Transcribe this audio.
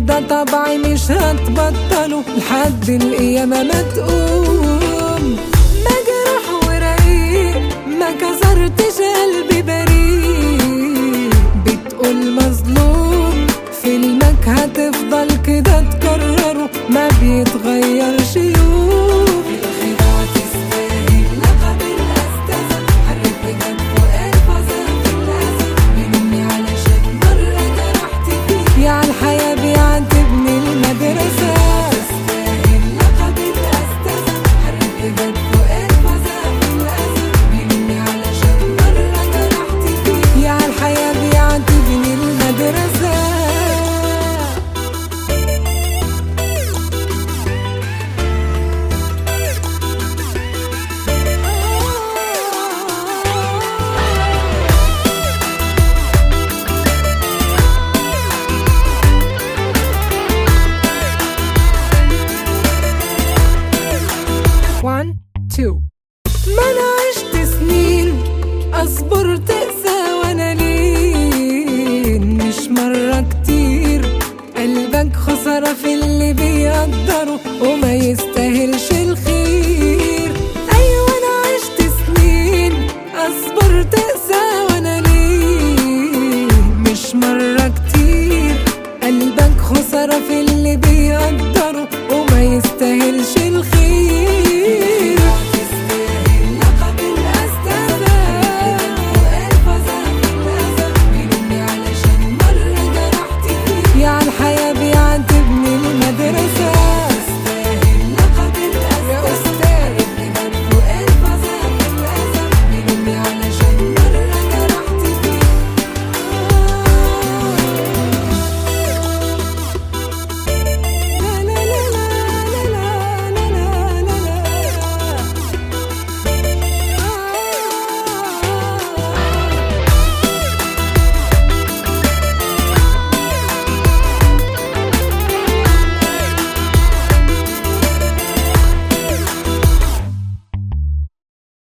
ده طبعي مش هتبطله لحد القيامة ما تقوم مجرح ورقيق ما كسرتش قلبي بريء بتقول مظلوم فيلمك هتفضل كده تكرره ما بيتغيرش يوم الخداع تستاهل لقب الأستاذ حرك بجد فؤاد فظاهر الأسد مني علشان مرة جرحت فيك يا الحياة بيعاتبني المدرسة تستاهل لقب الأستاذ حرك بجد فؤاد فظاهر الأسد مني علشان مرة جرحت فيك يا الحياة بيعاتبني المدرسة One, two ما انا عشت سنين اصبر تقسى وانا لين مش مرة كتير قلبك خسارة في اللي بيقدره وما يستاهلش